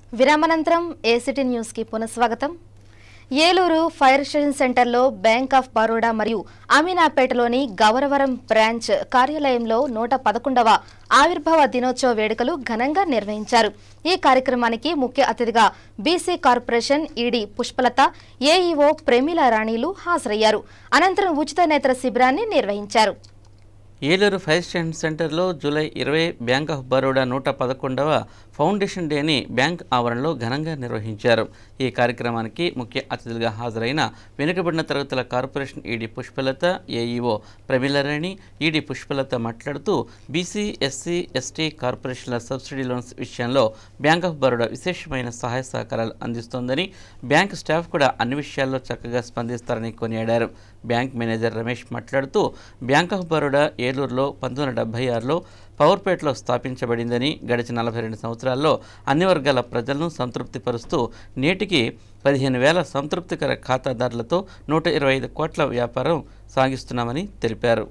విరామనంతరం ACT న్యూస్కి పునఃస్వాగతం Eluru fire station సెంటర్లో బ్యాంక్ ఆఫ్ బరోడా మరియు అమీనాపేటలోని గౌరవరం బ్రాంచ్ కార్యాలయంలో నూట పదకొండవ ఆవిర్భావ దినోత్సవ వేడుకలు ఘనంగా నిర్వహించారు ఈ కార్యక్రమానికి ముఖ్య అతిథిగా BC corporation ED Pushpalatha AEO Premila రాణిలు హాజరయ్యారు అనంతరం ఉచిత నేత్ర శిబిరాన్ని నిర్వహించారు ఏలూరు ఫైర్ స్టేషన్ సెంటర్లో జూలై ఇరవై బ్యాంక్ ఆఫ్ బరోడా నూట పదకొండవ ఫౌండేషన్ డేని బ్యాంక్ ఆవరణలో ఘనంగా నిర్వహించారు ఈ కార్యక్రమానికి ముఖ్య అతిథులుగా హాజరైన వెనుకబడిన తరగతుల corporation ED Pushpalatha AEO Pramilarani ED Pushpalatha మాట్లాడుతూ బీసీ ఎస్సీ ఎస్టీ కార్పొరేషన్ల సబ్సిడీ లోన్స్ విషయంలో బ్యాంక్ ఆఫ్ బరోడా విశేషమైన సహాయ సహకారాలు అందిస్తోందని బ్యాంక్ స్టాఫ్ కూడా అన్ని విషయాల్లో చక్కగా స్పందిస్తారని కొనియాడారు బ్యాంక్ మేనేజర్ రమేష్ మాట్లాడుతూ బ్యాంక్ ఆఫ్ బరోడా ఏలూరులో పంతొమ్మిది వందల డెబ్బై ఆరులో పవర్పేటలో స్థాపించబడిందని గడిచిన నలభై రెండు సంవత్సరాల్లో అన్ని వర్గాల ప్రజలను సంతృప్తిపరుస్తూ నేటికి పదిహేను వేల సంతృప్తికర ఖాతాదారులతో నూట ఇరవై ఐదు కోట్ల వ్యాపారం సాగిస్తున్నామని తెలిపారు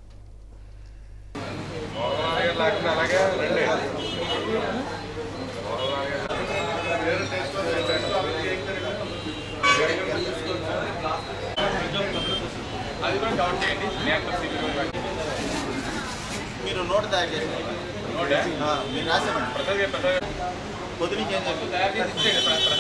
మీరు నోట్ తయారు చేసి మీరు రాసామండి పొద్దు నుంచి ఏం చెప్పి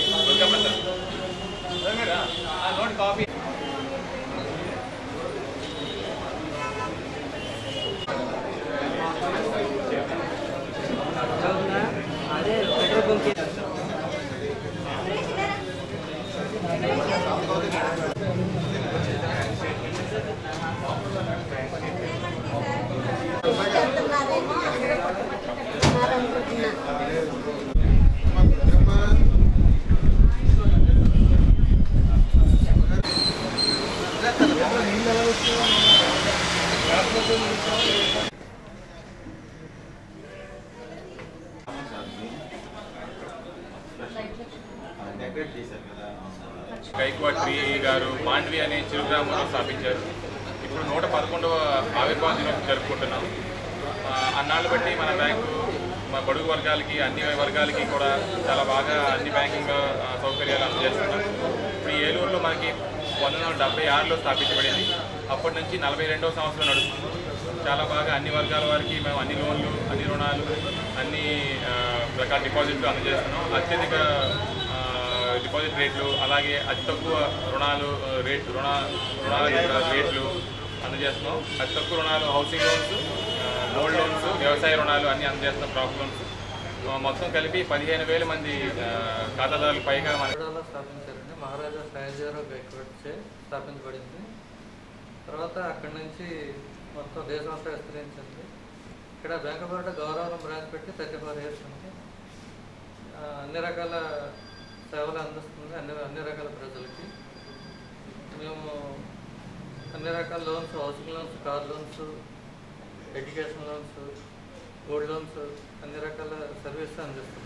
డెకరేట్ చేశారు కదా గైక్వాడ్ త్రీ గారు మాండ్వి అనే చిరుగ్రామంలో స్థాపించారు ఇప్పుడు నూట పదకొండవ ఆవిర్భావ దినోత్సవం జరుపుకుంటున్నాం ఆ, అన్నాళ్ళు బట్టి మన బ్యాంకు మన బడుగు వర్గాలకి అన్ని వర్గాలకి కూడా చాలా బాగా అన్ని బ్యాంకింగ్ ఆ, సౌకర్యాలు అందజేస్తున్నాం ఇప్పుడు ఈ ఏలూరులో మనకి పంతొమ్మిది వందల డెబ్బై ఆరులో స్థాపించబడింది అప్పటి నుంచి నలభై రెండవ సంవత్సరం నడుస్తుంది చాలా బాగా అన్ని వర్గాల వారికి మేము అన్ని లోన్లు అన్ని రుణాలు అన్ని ఆ, రకాల డిపాజిట్లు అందజేస్తున్నాం అత్యధిక ఆ, డిపాజిట్ రేట్లు అలాగే అతి తక్కువ రుణాలు ఆ, రేట్ రుణ రుణాల యొక్క రేట్లు అందజేస్తున్నాం అతి తక్కువ రుణాలు హౌసింగ్ లోన్స్ ఆ, గోల్డ్ లోన్స్ వ్యవసాయ రుణాలు అన్ని అందజేస్తున్నాం క్రాప్ లోన్స్ ఆ, మొత్తం కలిపి పదిహేను వేల మంది ఆ, ఖాతాదారులకు పైగా మన బరోడాలో స్థాపించారండి మహారాజా సయాజీరావు గైక్వాడ్ చే స్థాపించబడింది తర్వాత అక్కడి నుంచి మొత్తం దేశం అంతా విస్తరించింది ఇక్కడ బ్యాంక్ ఆఫ్ బరోడా గౌరవం బ్రాంచ్ పెట్టి థర్టీ ఫోర్ ఇయర్స్ ఉంది ఆ, అన్ని రకాల సేవలు అందిస్తుంది అన్ని అన్ని రకాల ప్రజలకి మేము అన్ని రకాల loans housing loans car loans education loans gold loans అన్ని రకాల సర్వీస్ అందిస్తుంది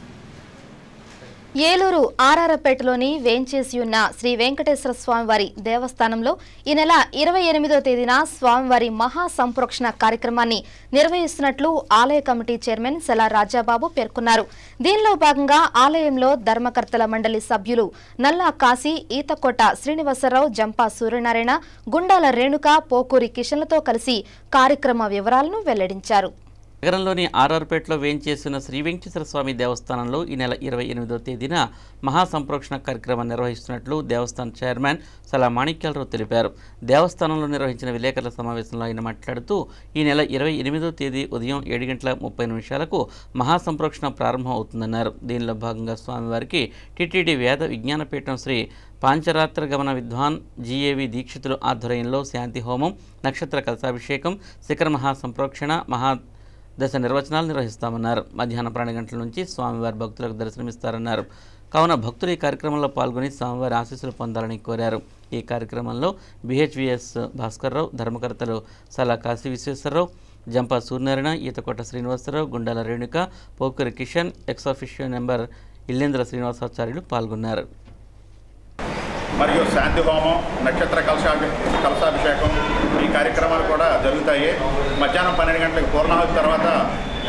ఏలూరు ఆర్ఆర్పేటలోని వేంచేసి ఉన్న శ్రీ వెంకటేశ్వర స్వామివారి దేవస్థానంలో ఈ నెల ఇరవై ఎనిమిదో తేదీన స్వామివారి మహా సంప్రోక్షణ కార్యక్రమాన్ని నిర్వహిస్తున్నట్లు ఆలయ కమిటీ చైర్మన్ సెల రాజాబాబు పేర్కొన్నారు దీనిలో భాగంగా ఆలయంలో ధర్మకర్తల మండలి సభ్యులు నల్లా కాశీ ఈతకోట శ్రీనివాసరావు జంపా సూర్యనారాయణ గుండాల రేణుక పోకూరి కిషన్లతో కలిసి కార్యక్రమ వివరాలను వెల్లడించారు నగరంలోని ఆర్ఆర్పేటలో వేంచేసిన శ్రీ వెంకటేశ్వర స్వామి దేవస్థానంలో ఈ నెల ఇరవై ఎనిమిదో తేదీన మహాసంప్రోక్షణ కార్యక్రమం నిర్వహిస్తున్నట్లు దేవస్థాన చైర్మన్ సలా మాణిక్యాలరావు తెలిపారు దేవస్థానంలో నిర్వహించిన విలేకరుల సమావేశంలో ఆయన మాట్లాడుతూ ఈ నెల ఇరవై ఎనిమిదో తేదీ ఉదయం ఏడు గంటల ముప్పై నిమిషాలకు మహాసంప్రోక్షణ ప్రారంభం అవుతుందన్నారు దీనిలో భాగంగా స్వామివారికి టీటీడీ వేద విజ్ఞానపీఠం శ్రీ పాంచరాత్ర గమన విద్వాన్ జీఏవి దీక్షితులు ఆధ్వర్యంలో శాంతి హోమం నక్షత్ర కలశాభిషేకం శిఖర మహాసంప్రోక్షణ మహా దశ నిర్వచనాలు నిర్వహిస్తామన్నారు మధ్యాహ్నం పన్నెండు గంటల నుంచి స్వామివారి భక్తులకు దర్శనమిస్తారన్నారు కావున భక్తులు ఈ కార్యక్రమంలో పాల్గొని స్వామివారి ఆశీస్సులు పొందాలని కోరారు ఈ కార్యక్రమంలో బిహెచ్విఎస్ భాస్కర్రావు ధర్మకర్తలు సలా కాశీ విశ్వేశ్వరరావు జంపా సూర్యనారాయణ ఈతకోట శ్రీనివాసరావు గుండాల రేణుక పోకూరి కిషన్ ఎక్సాఫిషియో నెంబర్ ఇల్లేంద్ర శ్రీనివాసాచార్యులు పాల్గొన్నారు మరియు శాంతి హోమం నక్షత్ర కలశాభి కలశాభిషేకం ఈ కార్యక్రమాలు కూడా జరుగుతాయి మధ్యాహ్నం పన్నెండు గంటలకు పూర్ణాహుతి తర్వాత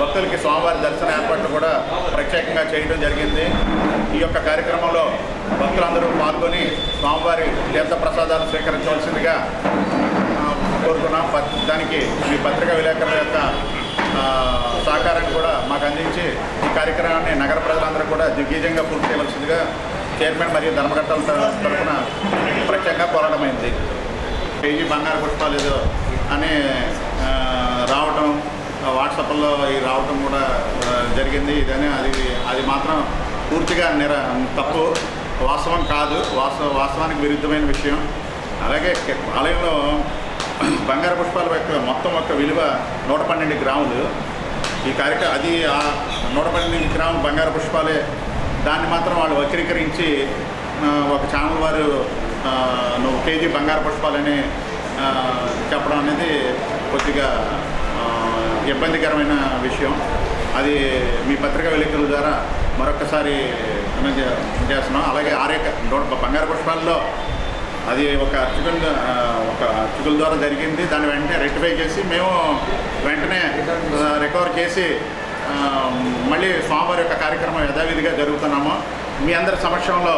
భక్తులకి స్వామివారి దర్శన ఏర్పాట్లు కూడా ప్రత్యేకంగా చేయడం జరిగింది ఈ యొక్క కార్యక్రమంలో భక్తులందరూ పాల్గొని స్వామివారి తీర్థ ప్రసాదాలు స్వీకరించవలసిందిగా ఆ, కోరుతున్నాం ప- దానికి మీ పత్రికా విలేకరుల యొక్క ఆ, సహకారాన్ని కూడా మాకు అందించి ఈ కార్యక్రమాన్ని నగర ప్రజలందరూ కూడా దిగ్విజయంగా పూర్తి చేయవలసిందిగా చైర్మన్ మరియు ధర్మకర్తల తర- తరఫున ప్రత్యేకంగా కోరడమైంది కేజీ బంగారు పుష్పాలు ఏదో అని ఆ, రావటం ఆ, వాట్సాప్లో ఈ రావటం కూడా ఆ, జరిగింది ఇదని అది అది మాత్రం పూర్తిగా నిర తప్పు వాస్తవం కాదు వాస్తవ వాస్తవానికి విరుద్ధమైన విషయం అలాగే కె- ఆలయంలో బంగారు పుష్పాల యొక్క మొత్తం యొక్క విలువ నూట పన్నెండు గ్రాములు ఈ కార్యక్రమం అది ఆ నూట పన్నెండు గ్రాములు బంగారు పుష్పాలే దాన్ని మాత్రం వాళ్ళు వక్రీకరించి ఆ, ఒక ఛానల్ వారు ఆ, నువ్వు కేజీ బంగారు పుష్పాలని ఆ, చెప్పడం అనేది కొద్దిగా ఆ, ఇబ్బందికరమైన విషయం అది మీ పత్రికా విలేకరుల ద్వారా మరొకసారి తెలియజే- చేస్తున్నాం అలాగే ఆరేక నూట బంగారు పుష్పాల్లో అది ఒక అర్చకుల ఆ, ఒక అర్చకుల ద్వారా జరిగింది దాన్ని వెంటనే రెక్టిఫై చేసి మేము వెంటనే ఆ, రికవర్ చేసి ఆ, మళ్ళీ స్వామివారి యొక్క కార్యక్రమం యథావిధిగా జరుగుతున్నాము మీ అందరి సమక్షంలో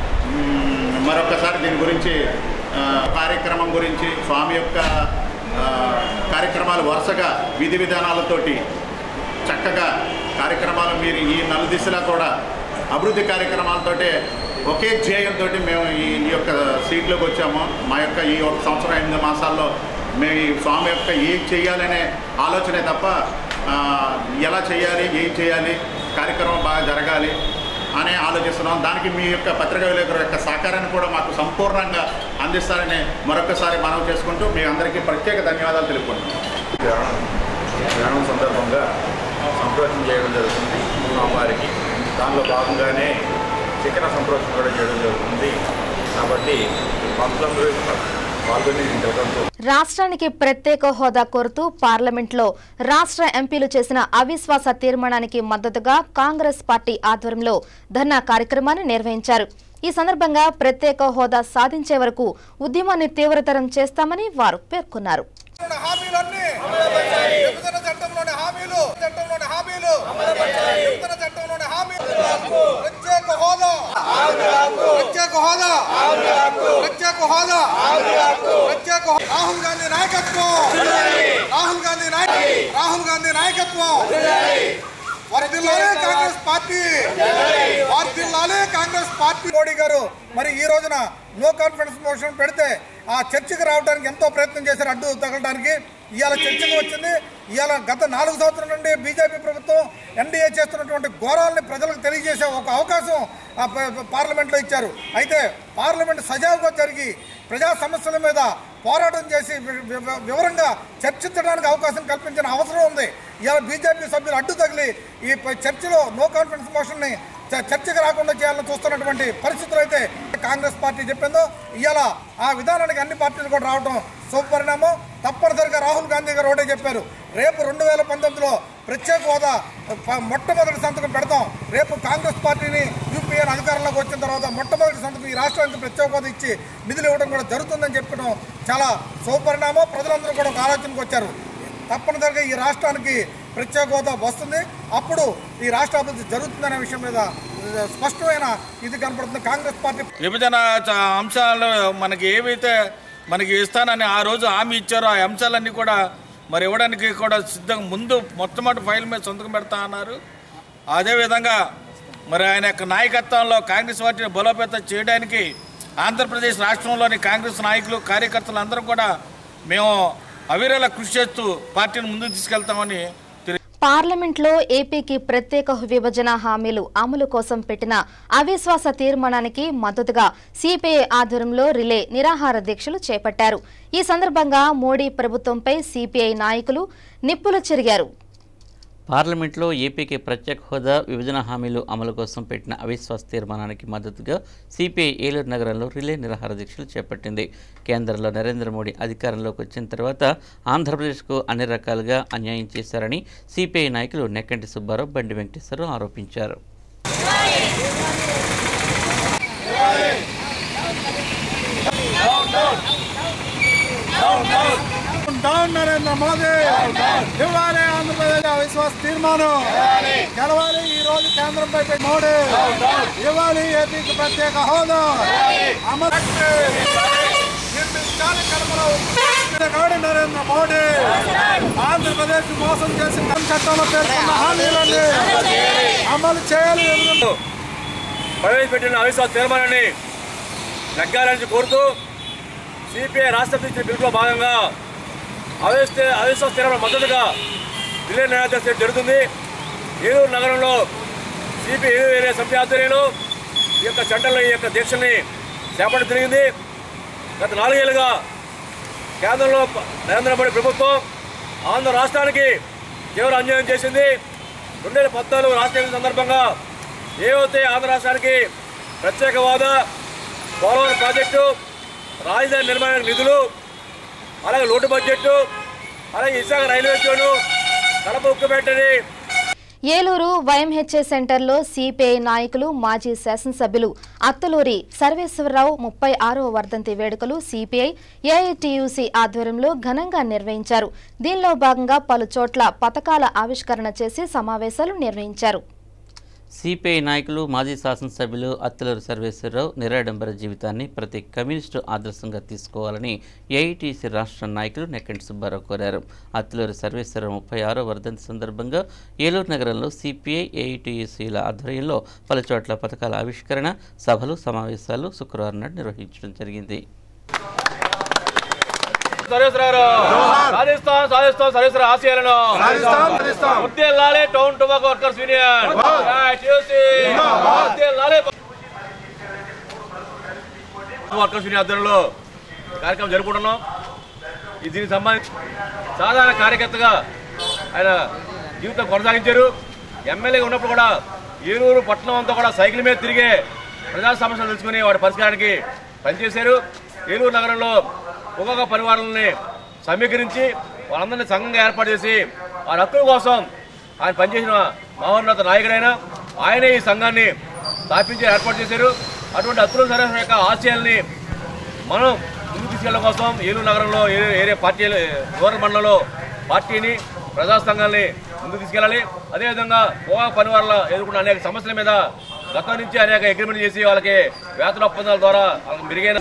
మ్, మరొకసారి దీని గురించి ఆ, కార్యక్రమం గురించి స్వామి యొక్క ఆ, కార్యక్రమాలు వరుసగా విధి విధానాలతోటి చక్కగా కార్యక్రమాలు మీరు ఈ నలుదిశలా కూడా అభివృద్ధి కార్యక్రమాలతోటే ఒకే ధ్యేయంతో మేము ఈ ఈ యొక్క సీట్లోకి వచ్చాము మా యొక్క ఈ ఒక సంవత్సరం ఎనిమిది మాసాల్లో మేము ఈ స్వామి యొక్క ఏం చేయాలనే ఆలోచనే తప్ప ఆ, ఎలా చేయాలి ఏం చేయాలి కార్యక్రమం బాగా జరగాలి అని ఆలోచిస్తున్నాం దానికి మీ యొక్క పత్రికా విలేకరుల యొక్క సహకారాన్ని కూడా మాకు సంపూర్ణంగా అందిస్తారని మరొకసారి మనవి చేసుకుంటూ మీ అందరికీ ప్రత్యేక ధన్యవాదాలు తెలుపుకుంటున్నాం గ్రహణం గ్రహణం సందర్భంగా సంప్రోక్షణ చేయడం జరుగుతుంది అమ్మవారికి దానిలో భాగంగానే శిఖర సంప్రోక్షణ కూడా చేయడం జరుగుతుంది కాబట్టి భక్తులందరూ పాల్గొని జరగడంతో రాష్ట్రానికి ప్రత్యేక హోదా కోరుతూ పార్లమెంట్లో రాష్ట్ర ఎంపీలు చేసిన అవిశ్వాస తీర్మానానికి మద్దతుగా కాంగ్రెస్ పార్టీ ఆధ్వర్యంలో ధర్నా కార్యక్రమాన్ని నిర్వహించారు ఈ సందర్భంగా ప్రత్యేక హోదా సాధించే వరకు ఉద్యమాన్ని తీవ్రతరం చేస్తామని వారు పేర్కొన్నారు ఉన్న హామీలన్నీ విభజన చట్టంలోని హామీలు చట్టంలోని హామీలు విభజన చట్టంలోని హామీలు ప్రత్యేక హోదా ప్రత్యేక హోదా ప్రత్యేక హోదా ప్రత్యేక హో- రాహుల్ గాంధీ నాయకత్వం రాహుల్ గాంధీ నాయక రాహుల్ గాంధీ నాయకత్వం వర్ధిల్లాలే కాంగ్రెస్ పార్టీ వర్ధిల్లాలే కాంగ్రెస్ పార్టీ మోడీ గారు మరి ఈ రోజున నో కాన్ఫిడెన్స్ మోషన్ పెడితే ఆ చర్చకు రావడానికి ఎంతో ప్రయత్నం చేశారు అడ్డు తగలడానికి ఇవాళ చర్చకు వచ్చింది ఇవాళ గత నాలుగు సంవత్సరాల నుండి బీజేపీ ప్రభుత్వం ఎన్డీఏ చేస్తున్నటువంటి ఘోరాలని ప్రజలకు తెలియజేసే ఒక అవకాశం ఆ ప- ప- పార్లమెంట్లో ఇచ్చారు అయితే పార్లమెంట్ సజావుగా జరిగి ప్రజా సమస్యల మీద పోరాటం చేసి వి- వి- వివరంగా చర్చించడానికి అవకాశం కల్పించిన అవసరం ఉంది ఇవాళ బీజేపీ సభ్యులు అడ్డు తగిలి ఈ ప- చర్చలో నో కాన్ఫిడెన్స్ మోషన్ని చ- చర్చకు రాకుండా చేయాలని చూస్తున్నటువంటి పరిస్థితులు అయితే కాంగ్రెస్ పార్టీ చెప్పిందో ఇవాళ ఆ విధానానికి అన్ని పార్టీలు కూడా రావడం శుభపరిణామం తప్పనిసరిగా రాహుల్ గాంధీ గారు ఒకటే చెప్పారు రేపు రెండు వేల పంతొమ్మిదిలో ప్రత్యేక హోదా ప- మొట్టమొదటి సంతకం పెడతాం రేపు కాంగ్రెస్ పార్టీని యూపీఏ అధికారంలోకి వచ్చిన తర్వాత మొట్టమొదటి సంతకం ఈ రాష్ట్రానికి ప్రత్యేక హోదా ఇచ్చి నిధులు ఇవ్వడం కూడా జరుగుతుందని చెప్పడం చాలా శుభపరిణామం ప్రజలందరూ కూడా ఒక ఆలోచనకు వచ్చారు తప్పనిసరిగా ఈ రాష్ట్రానికి ప్రత్యేక హోదా వస్తుంది అప్పుడు ఈ రాష్ట్ర అభివృద్ధి జరుగుతుందనే విషయం మీద ఆ, స్పష్టమైన ఇది కనపడుతుంది కాంగ్రెస్ పార్టీ విభజన చ- అంశాలు మనకి ఏవైతే మనకి ఇస్తానని ఆ రోజు హామీ ఇచ్చారో ఆ అంశాలన్నీ కూడా మరి ఇవ్వడానికి కూడా సిద్ధంగా ముందు మొట్టమొదటి ఫైల్ మీద సంతకం పెడతా అన్నారు అదేవిధంగా మరి ఆయన యొక్క నాయకత్వంలో కాంగ్రెస్ పార్టీని బలోపేతం చేయడానికి ఆంధ్రప్రదేశ్ రాష్ట్రంలోని కాంగ్రెస్ నాయకులు కార్యకర్తలు అందరూ కూడా మేము అవిరల కృషి చేస్తూ పార్టీని ముందుకు తీసుకెళ్తామని తెలియ పార్లమెంట్లో ఏపీకి ప్రత్యేక విభజన హామీలు అమలు కోసం పెట్టిన అవిశ్వాస తీర్మానానికి మద్దతుగా సిపిఐ ఆధ్వర్యంలో రిలే నిరాహార దీక్షలు చేపట్టారు ఈ సందర్భంగా మోడీ ప్రభుత్వంపై సిపిఐ నాయకులు నిప్పులు చెరిగారు పార్లమెంట్లో ఏపీకి ప్రత్యేక హోదా విభజన హామీలు అమలు కోసం పెట్టిన అవిశ్వాస తీర్మానానికి మద్దతుగా సిపిఐ ఏలూరు నగరంలో రిలే నిరాహార దీక్షలు చేపట్టింది కేంద్రంలో నరేంద్ర మోడీ అధికారంలోకి వచ్చిన తర్వాత ఆంధ్రప్రదేశ్కు అన్ని రకాలుగా అన్యాయం చేశారని సిపిఐ నాయకులు నెక్కంటి సుబ్బారావు బండి వెంకటేశ్వరరావు ఆరోపించారు డౌన్ నరేంద్ర మోదీ ఇవ్వాలి ఆంధ్రప్రదేశ్ అవిశ్వాస తీర్మానం గెలవాలి ఈ రోజు కేంద్రంపై పెట్టి మోడీ ఇవ్వాలి ఏపీకి ప్రత్యేక హోదా అమలు నిర్మించాలి కడపలో నాడు నరేంద్ర మోడీ ఆంధ్రప్రదేశ్ మోసం చేసి చట్టంలో పేర్కొన్న హామీలన్నీ అమలు చేయాలి ప్రవేశపెట్టిన అవిశ్వాస తీర్మానాన్ని నెగ్గాలని కోరుతూ సిపిఐ రాష్ట్ర ఇచ్చిన పిలుపులో భాగంగా అవిశ్వ అవిశ్వాస తీర్మానం మద్దతుగా ఢిల్లీ న్యాయదర్శనం జరుగుతుంది ఏలూరు నగరంలో సిపిఐ ఏలూరు ఏరియా సమితి ఆధ్వర్యంలో ఈ యొక్క సెంటర్లో ఈ యొక్క దీక్షల్ని చేపట్టడం జరిగింది గత నాలుగేళ్లుగా కేంద్రంలో ప- నరేంద్ర మోడీ ప్రభుత్వం ఆంధ్ర రాష్ట్రానికి తీవ్ర అన్యాయం చేసింది రెండు వేల పద్నాలుగు రాష్ట్ర ఎన్నికల సందర్భంగా ఏవైతే ఆంధ్ర రాష్ట్రానికి ప్రత్యేక హోదా పోలవరం ప్రాజెక్టు రాజధాని నిర్మాణానికి నిధులు అలాగే లోటు బడ్జెట్ అలాగే విశాఖ రైల్వే జోను కడప ఉక్కు పెట్టని ఏలూరు వైఎంహెచ్ఏ సెంటర్లో సిపిఐ నాయకులు మాజీ శాసనసభ్యులు అత్తలూరి సర్వేశ్వరరావు ముప్పై ఆరవ వర్ధంతి వేడుకలు సిపిఐ ఏఐటియుసి ఆధ్వర్యంలో ఘనంగా నిర్వహించారు దీనిలో భాగంగా పలు చోట్ల పథకాల ఆవిష్కరణ చేసి సమావేశాలు నిర్వహించారు సిపిఐ నాయకులు మాజీ శాసనసభ్యులు అత్తులూరు సర్వేశ్వరరావు నిరాడంబర జీవితాన్ని ప్రతి కమ్యూనిస్టు ఆదర్శంగా తీసుకోవాలని ఏఐటీసీ రాష్ట్ర నాయకులు నెక్కంటి సుబ్బారావు కోరారు అత్తులూరు సర్వేశ్వరరావు ముప్పై ఆరో వర్ధంతి సందర్భంగా ఏలూరు నగరంలో సిపిఐ ఏఐటీసీల ఆధ్వర్యంలో పలు చోట్ల పథకాల ఆవిష్కరణ సభలు సమావేశాలు శుక్రవారం నాడు నిర్వహించడం జరిగింది సర్వేశ్వరరావు సాధిస్తాం సాధిస్తాం సర్వేశ్వర ఆశయాలను ఉద్యోగాలే టౌన్ టొబాకో వర్కర్స్ యూనియన్ ఉద్యోగాలే వర్కర్స్ యూనియన్ ఆధ్వర్యంలో కార్యక్రమం జరుపుకుంటున్నాం ఈ దీనికి సంబంధించి సాధారణ కార్యకర్తగా ఆయన జీవితం కొనసాగించారు ఎమ్మెల్యేగా ఉన్నప్పుడు కూడా ఏలూరు పట్టణం అంతా కూడా సైకిల్ మీద తిరిగే ప్రజా సమస్యలు తెలుసుకుని వాటి పరిష్కారానికి పనిచేశారు ఏలూరు నగరంలో ఒక్కొక్క పరివారాలని సమీకరించి వాళ్ళందరినీ సంఘంగా ఏర్పాటు చేసి వారి హక్కుల కోసం ఆయన పనిచేసిన మహోన్నత నాయకుడైన ఆయనే ఈ సంఘాన్ని స్థాపించి ఏర్పాటు చేశారు అటువంటి అతుల సరస్సు యొక్క ఆశయాల్ని మనం ముందుకు తీసుకెళ్ళడం కోసం ఏలూరు నగరంలో ఏ- ఏరియా పార్టీలు రూరల్ మండలంలో పార్టీని ప్రజా సంఘాలని ముందుకు తీసుకెళ్ళాలి అదేవిధంగా గోవా పని వాళ్ళ ఎదుర్కొన్న అనేక సమస్యల మీద గతం నుంచి అనేక అగ్రిమెంట్ చేసి వాళ్ళకి వేతన ఒప్పందాల ద్వారా వాళ్ళకి మెరుగైన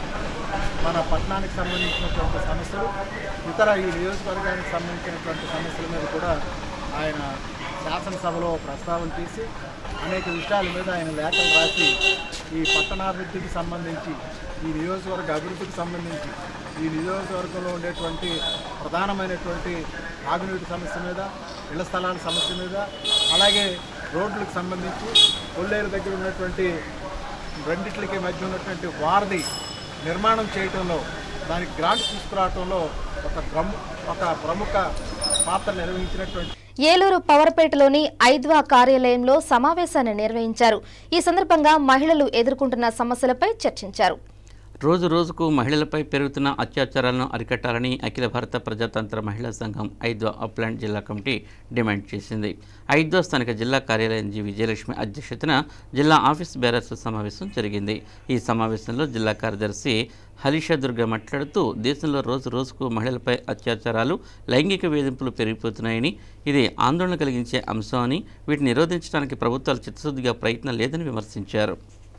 మన పట్టణానికి సంబంధించినటువంటి సమస్యలు ఇతర ఈ నియోజకవర్గానికి సంబంధించినటువంటి సమస్యల మీద కూడా ఆయన శాసనసభలో ప్రస్తావన తీసి అనేక విషయాల మీద ఆయన లేఖలు రాసి ఈ పట్టణాభివృద్ధికి సంబంధించి ఈ నియోజకవర్గ అభివృద్ధికి సంబంధించి ఈ నియోజకవర్గంలో ఉండేటువంటి ప్రధానమైనటువంటి తాగునీటి సమస్య మీద ఇళ్ల స్థలాల సమస్య మీద అలాగే రోడ్లకు సంబంధించి కొల్లేరు దగ్గర ఉన్నటువంటి రెండిట్లకి మధ్య ఉన్నటువంటి వారధి నిర్మాణం చేయటంలో దానికి గ్రాంట్ తీసుకురావటంలో ఒక ప్రము ఒక ప్రముఖ పాత్ర నిర్వహించినటువంటి ఏలూరు పవర్పేటలోని ఐద్వా కార్యాలయంలో సమావేశాన్ని నిర్వహించారు ఈ సందర్భంగా మహిళలు ఎదుర్కొంటున్న సమస్యలపై చర్చించారు రోజు రోజుకు మహిళలపై పెరుగుతున్న అత్యాచారాలను అరికట్టాలని అఖిల భారత ప్రజాతంత్ర మహిళా సంఘం ఐద్వా అప్లాండ్ జిల్లా కమిటీ డిమాండ్ చేసింది ఐద్వా స్థానిక జిల్లా కార్యాలయం జి విజయలక్ష్మి అధ్యక్షతన జిల్లా ఆఫీస్ బేరర్స్ సమావేశం జరిగింది ఈ సమావేశంలో జిల్లా కార్యదర్శి హరీషా దుర్గ మాట్లాడుతూ దేశంలో రోజు రోజుకు మహిళలపై అత్యాచారాలు లైంగిక వేధింపులు పెరిగిపోతున్నాయని ఇది ఆందోళన కలిగించే అంశం అని వీటిని నిరోధించడానికి ప్రభుత్వాలు చిత్తశుద్ధిగా ప్రయత్నం లేదని విమర్శించారు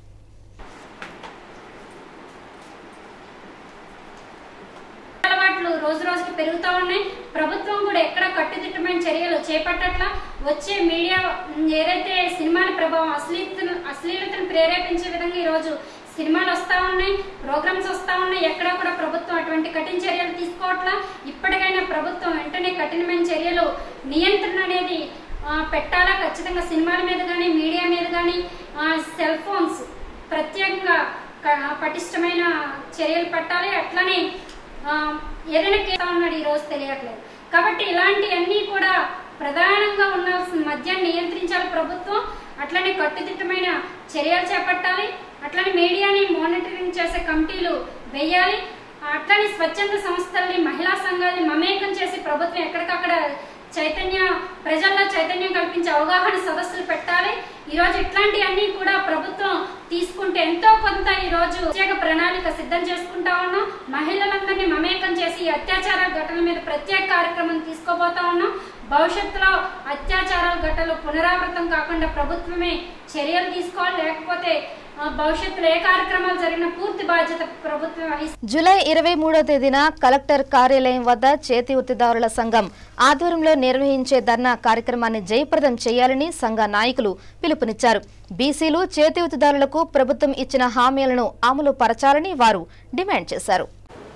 అలవాట్లు రోజు రోజుకి పెరుగుతూ ఉన్నాయి ప్రభుత్వం కూడా ఎక్కడ కట్టుదిట్టమైన చర్యలు చేపట్టట్లా వచ్చే మీడియా ఉమ్, ఏదైతే సినిమాల ప్రభావం అశ్లీలతను అశ్లీలతను ప్రేరేపించే విధంగా ఈరోజు సినిమాలు వస్తూ ఉన్నాయి ప్రోగ్రామ్స్ వస్తూ ఉన్నాయి ఎక్కడా కూడా ప్రభుత్వం అటువంటి కఠిన చర్యలు తీసుకోవట్లా ఇప్పటికైనా ప్రభుత్వం వెంటనే కఠినమైన చర్యలు నియంత్రణ అనేది ఆ, పెట్టాలా ఖచ్చితంగా సినిమాల మీద కానీ మీడియా మీద కానీ సెల్ ఫోన్స్ ప్రత్యేకంగా క- పటిష్టమైన చర్యలు పెట్టాలి అట్లనే ఆ, ఏదైనా కేసు ఉన్నాడు ఈ రోజు తెలియట్లేదు కాబట్టి ఇలాంటివన్నీ కూడా ప్రధానంగా ఉండాల్సిన మద్యాన్ని నియంత్రించాలి ప్రభుత్వం అట్లనే కట్టుదిట్టమైన చర్యలు చేపట్టాలి అట్లనే మీడియాని మానిటరింగ్ చేసే కమిటీలు వేయాలి అట్లనే స్వచ్ఛంద సంస్థల్ని మహిళా సంఘాలని మమేకం చేసి ప్రభుత్వం ఎక్కడికక్కడ చైతన్య ప్రజల్లో చైతన్యం కల్పించే అవగాహన సదస్సులు పెట్టాలి ఈరోజు ఇట్లాంటివన్నీ కూడా ప్రభుత్వం తీసుకుంటే ఎంతో కొంత ఈ రోజు ప్రత్యేక ప్రణాళిక సిద్ధం చేసుకుంటా ఉన్నాం మహిళలందరినీ మమేకం చేసి ఈ అత్యాచార ఘటనల మీద ప్రత్యేక కార్యక్రమం తీసుకోబోతా ఉన్నాం భవిష్యత్తులో అత్యాచారాల ఘటనలు పునరావృతం కాకుండా ప్రభుత్వమే చర్యలు తీసుకోవాలి లేకపోతే ఆ, భవిష్యత్తులో ఏ కార్యక్రమాలు జరిగిన పూర్తి బాధ్యత ప్రభుత్వం వహిస్తుంది జూలై ఇరవై మూడో తేదీన కలెక్టర్ కార్యాలయం వద్ద చేతి వృత్తిదారుల సంఘం ఆధ్వర్యంలో నిర్వహించే ధర్నా కార్యక్రమాన్ని జయప్రదం చేయాలని సంఘ నాయకులు పిలుపునిచ్చారు బీసీలు చేతి వృత్తిదారులకు ప్రభుత్వం ఇచ్చిన హామీలను అమలు పరచాలని వారు డిమాండ్ చేశారు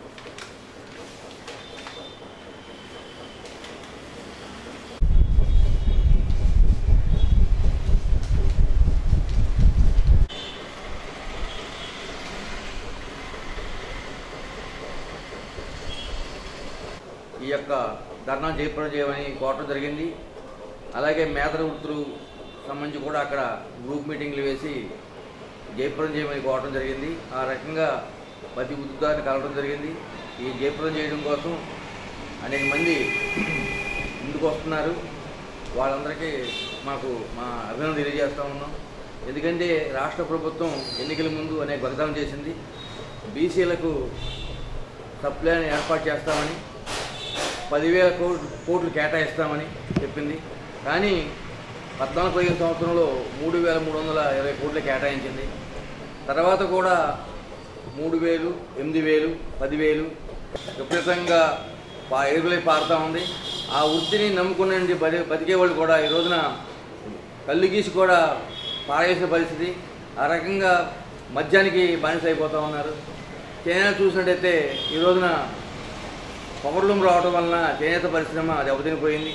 ఈ యొక్క ధర్నా జయప్రదం చేయమని కోరటం జరిగింది అలాగే మేదర వృత్తులు సంబంధించి కూడా అక్కడ గ్రూప్ మీటింగ్లు వేసి జయప్రదం చేయమని కోరటం జరిగింది ఆ రకంగా ప్రతి ఉద్యోగాన్ని కలవడం జరిగింది ఈ జయప్రదం చేయడం కోసం అనేక మంది ముందుకు వస్తున్నారు వాళ్ళందరికీ మాకు మా అభినందన తెలియజేస్తూ ఉన్నాం ఎందుకంటే రాష్ట్ర ప్రభుత్వం ఎన్నికల ముందు అనేక వాగ్దానం చేసింది బీసీలకు సప్లైని ఏర్పాటు చేస్తామని పదివేల కోట్లు కోట్లు కేటాయిస్తామని చెప్పింది కానీ పద్నాలుగు పదిహేను సంవత్సరంలో మూడు వేల మూడు వందల ఇరవై కోట్లు కేటాయించింది తర్వాత కూడా మూడు వేలు ఎనిమిది వేలు పదివేలు విపరీతంగా పా ఎరుగులై పారుతూ ఉంది ఆ వృత్తిని నమ్ముకునే బతి బతికే వాళ్ళు కూడా ఈ రోజున కళ్ళు గీసి కూడా పారేసిన పరిస్థితి ఆ రకంగా మద్యానికి బానిస అయిపోతూ ఉన్నారు చేనేత చూసినట్టయితే ఈ రోజున పొగర్లూము రావడం వలన చేనేత పరిశ్రమ దెబ్బతినిపోయింది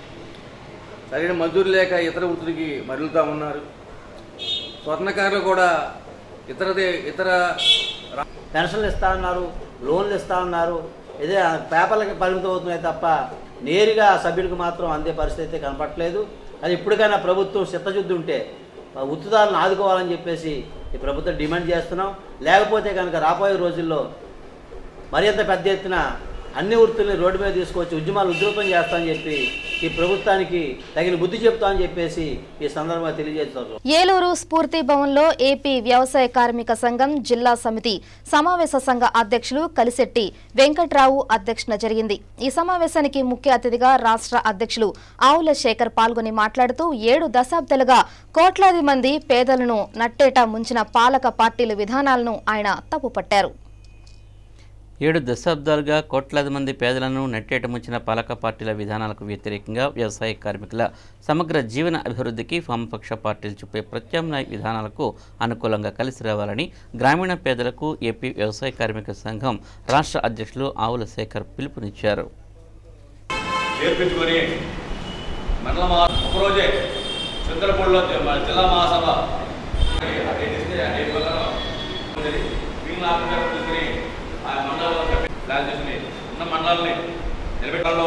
సరైన మజూరు లేక ఇతర వృత్తులకి మరలుతూ ఉన్నారు స్వర్ణకారులు కూడా ఇతర దే- ఇతర రా- పెన్షన్లు ఇస్తా ఉన్నారు లోన్లు ఇస్తా ఉన్నారు ఇదే ఆ పేపర్లకి పరిమితం అవుతున్నాయి తప్ప నేరుగా సభ్యులకు మాత్రం అందే పరిస్థితి అయితే కనపట్లేదు అది ఇప్పటికైనా ప్రభుత్వం చిత్తశుద్ధి ఉంటే ఆ ఉత్తుదారులను ఆదుకోవాలని చెప్పేసి ఈ ప్రభుత్వం డిమాండ్ చేస్తున్నాం లేకపోతే కనుక రాబోయే రోజుల్లో మరింత పెద్ద ఎత్తున అన్ని వృత్తుల్ని రోడ్డు మీద తీసుకొచ్చి ఉద్యమాలు ఉధృతం చేస్తామని చెప్పి ఈ ప్రభుత్వానికి తగిన బుద్ధి చెప్తామని చెప్పేసి ఈ సందర్భంగా తెలియజేస్తున్నారు ఏలూరు స్ఫూర్తి భవన్లో ఏపీ వ్యవసాయ కార్మిక సంఘం జిల్లా సమితి సమావేశ సంఘ అధ్యక్షులు కలిశెట్టి వెంకట్రావు అధ్యక్షన జరిగింది ఈ సమావేశానికి ముఖ్య అతిథిగా రాష్ట్ర అధ్యక్షులు ఆవుల శేఖర్ పాల్గొని మాట్లాడుతూ ఏడు దశాబ్దాలుగా కోట్లాది మంది పేదలను నట్టేట ముంచిన పాలక పార్టీల విధానాలను ఆయన తప్పుపట్టారు ఏడు దశాబ్దాలుగా కోట్లాది మంది పేదలను నెట్టేట ముంచిన పాలక పార్టీల విధానాలకు వ్యతిరేకంగా వ్యవసాయ కార్మికుల సమగ్ర జీవన అభివృద్ధికి వామపక్ష పార్టీలు చూపే ప్రత్యామ్నాయ విధానాలకు అనుకూలంగా కలిసి రావాలని గ్రామీణ పేదలకు ఏపీ వ్యవసాయ కార్మిక సంఘం రాష్ట్ర అధ్యక్షులు ఆవుల శేఖర్ పిలుపునిచ్చారు చేర్పించుకొని మండల మహా ఒకరోజే చింతలపూడిలో మన జిల్లా మహాసభ అదే ఇస్తే అదే వల్ల ఉండేది. మిగిలిన ఆఫీసర్లు తీసుకుని ఆ మండలంలో చెప్పి ప్లాన్ చేసుకుని ఉన్న మండలాల్ని నిలబెట్టాలో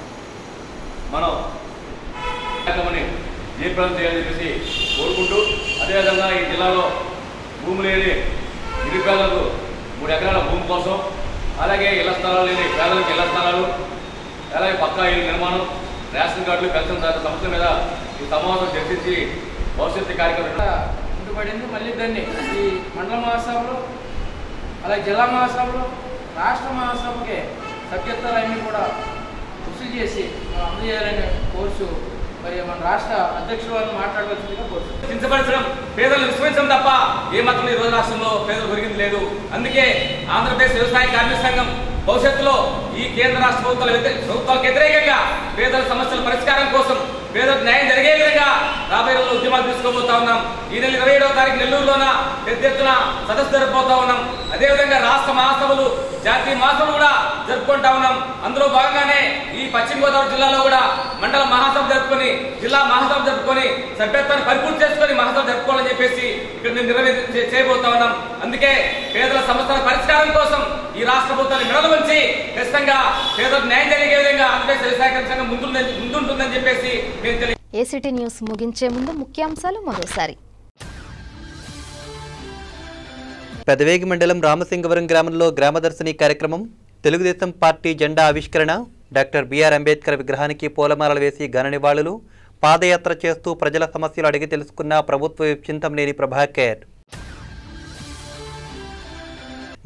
మనం కార్యక్రమాన్ని జయప్రదం చేయాలని చెప్పేసి కోరుకుంటూ అదేవిధంగా ఈ జిల్లాలో భూమి లేని నిరుపేదలకు మూడు ఎకరాల భూమి కోసం అలాగే ఇళ్ల స్థలాలు లేని పేదలకు ఇళ్ల స్థలాలు అలాగే పక్కా ఇల్లు నిర్మాణం రేషన్ కార్డులు పెన్షన్ దాని సమస్యల మీద ఈ సమావేశం చర్చించి భవిష్యత్తు కార్యక్రమం ఉంటబడింది మళ్ళీ దాన్ని ఈ మండల మహాసభలో అలాగే జిల్లా మహాసభలో రాష్ట్ర మహాసభకి సభ్యత్వాలన్నీ కూడా కృషి చేసి మనం అందజేయాలనే కోర్సు మరి మన రాష్ట్ర అధ్యక్షుల వారిని మాట్లాడవలసిందిగా కోరుతున్నాం చింతపరిచడం పేదలను విస్మరించడం తప్ప ఏ మాత్రం ఈ రోజు రాష్ట్రంలో పేదలు దొరికింది లేదు అందుకే ఆంధ్రప్రదేశ్ వ్యవసాయ కార్మిక సంఘం భవిష్యత్తులో ఈ కేంద్ర రాష్ట్ర ప్రభుత్వాల వ్యతిరేక ప్రభుత్వాలకు వ్యతిరేకంగా పేదల సమస్యల పరిష్కారం కోసం పేదలకు న్యాయం జరిగే విధంగా రాబోయే రోజుల్లో ఉద్యమాలు తీసుకోబోతా ఉన్నాం ఈ నెల ఇరవై ఏడవ తారీఖు నెల్లూరులోన పెద్ద ఎత్తున సదస్సు జరుపుకోతా ఉన్నాం అదేవిధంగా రాష్ట్ర మహాసభలు జాతీయ మహాసభలు కూడా జరుపుకుంటా ఉన్నాం అందులో భాగంగానే ఈ పశ్చిమ గోదావరి జిల్లాలో కూడా మండల మహాసభ జరుపుకొని జిల్లా మహాసభ జరుపుకొని సభ్యత్వాన్ని పరిపూర్తి చేసుకొని మహాసభ జరుపుకోవాలని చెప్పేసి ఇక్కడ మేము నిర్వహి చేయబోతా ఉన్నాం అందుకే పేదల సమస్యల పరిష్కారం కోసం ఈ రాష్ట్ర ప్రభుత్వాన్ని మెడలు వంచి ఖచ్చితంగా పేదలకు న్యాయం జరిగే విధంగా ఆంధ్రప్రదేశ్ వ్యవసాయ సంఘం ముందుందని ముందుంటుందని చెప్పేసి మేము తెలియ ఏసీటీ న్యూస్ ముగించే ముందు ముఖ్యాంశాలు మరోసారి పెదవేగి మండలం రామసింగవరం గ్రామంలో గ్రామదర్శిని కార్యక్రమం తెలుగుదేశం పార్టీ జెండా ఆవిష్కరణ డాక్టర్ బిఆర్ అంబేద్కర్ విగ్రహానికి పూలమాలలు వేసి ఘన నివాళులు పాదయాత్ర చేస్తూ ప్రజల సమస్యలు అడిగి తెలుసుకున్న ప్రభుత్వ విప్ చింతమనేని ప్రభాకర్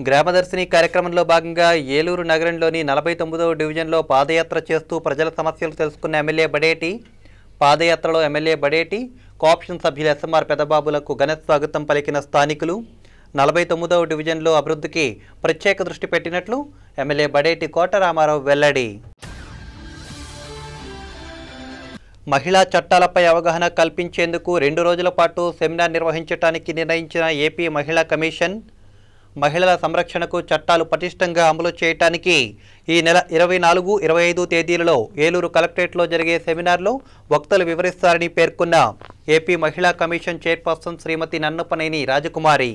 గ్రామదర్శిని కార్యక్రమంలో భాగంగా ఏలూరు నగరంలోని నలభై తొమ్మిదవ డివిజన్లో పాదయాత్ర చేస్తూ ప్రజల సమస్యలు తెలుసుకున్న ఎమ్మెల్యే బడేటి పాదయాత్రలో ఎమ్మెల్యే బడేటి కోఆప్షన్ సభ్యులు ఎస్ఎంఆర్ పెదబాబులకు ఘన స్వాగతం పలికిన స్థానికులు నలభై తొమ్మిదవ డివిజన్లో అభివృద్ధికి ప్రత్యేక దృష్టి పెట్టినట్లు ఎమ్మెల్యే బడేటి కోటరామారావు వెల్లడి మహిళా చట్టాలపై అవగాహన కల్పించేందుకు రెండు రోజుల పాటు సెమినార్ నిర్వహించడానికి నిర్ణయించిన ఏపీ మహిళా కమిషన్ మహిళల సంరక్షణకు చట్టాలు పటిష్టంగా అమలు చేయటానికి ఈ నెల ఇరవై నాలుగు ఇరవై ఐదు తేదీలలో ఏలూరు కలెక్టరేట్లో జరిగే సెమినార్లో వక్తలు వివరిస్తారని పేర్కొన్న ఏపీ మహిళా కమిషన్ చైర్పర్సన్ శ్రీమతి నన్నపనేని రాజకుమారి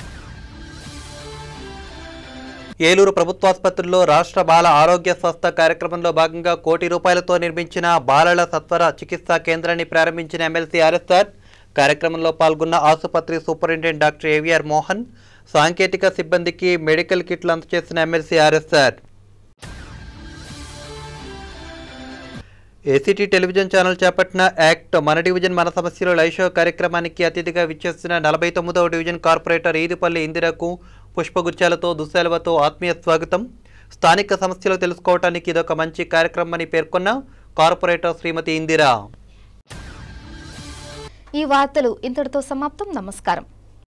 ఏలూరు ప్రభుత్వాసుపత్రుల్లో రాష్ట్ర బాల ఆరోగ్య స్వస్థ కార్యక్రమంలో భాగంగా కోటి రూపాయలతో నిర్మించిన బాలల సత్వర చికిత్సా కేంద్రాన్ని ప్రారంభించిన ఎమ్మెల్సీ ఆర్ఎస్ఆర్ కార్యక్రమంలో పాల్గొన్న ఆసుపత్రి సూపరింటెండెంట్ డాక్టర్ ఏవిఆర్ మోహన్ సాంకేతిక సిబ్బందికి మెడికల్ కిట్లు అందజేసిన MLC RSR ACT television channel చేపట్టిన యాక్ట్ మన డివిజన్ మన సమస్యలు లైవ్ షో కార్యక్రమానికి అతిథిగా విచ్చేసిన నలభై తొమ్మిదవ డివిజన్ కార్పొరేటర్ ఈదుపల్లి ఇందిరకు పుష్పగుచ్చాలతో దుశ్శాలువతో ఆత్మీయ స్వాగతం స్థానిక సమస్యలు తెలుసుకోవటానికి ఇదొక మంచి కార్యక్రమం పేర్కొన్న కార్పొరేటర్ శ్రీమతి ఇందిరా ఈ వార్తలు ఇంతటితో సమాప్తం నమస్కారం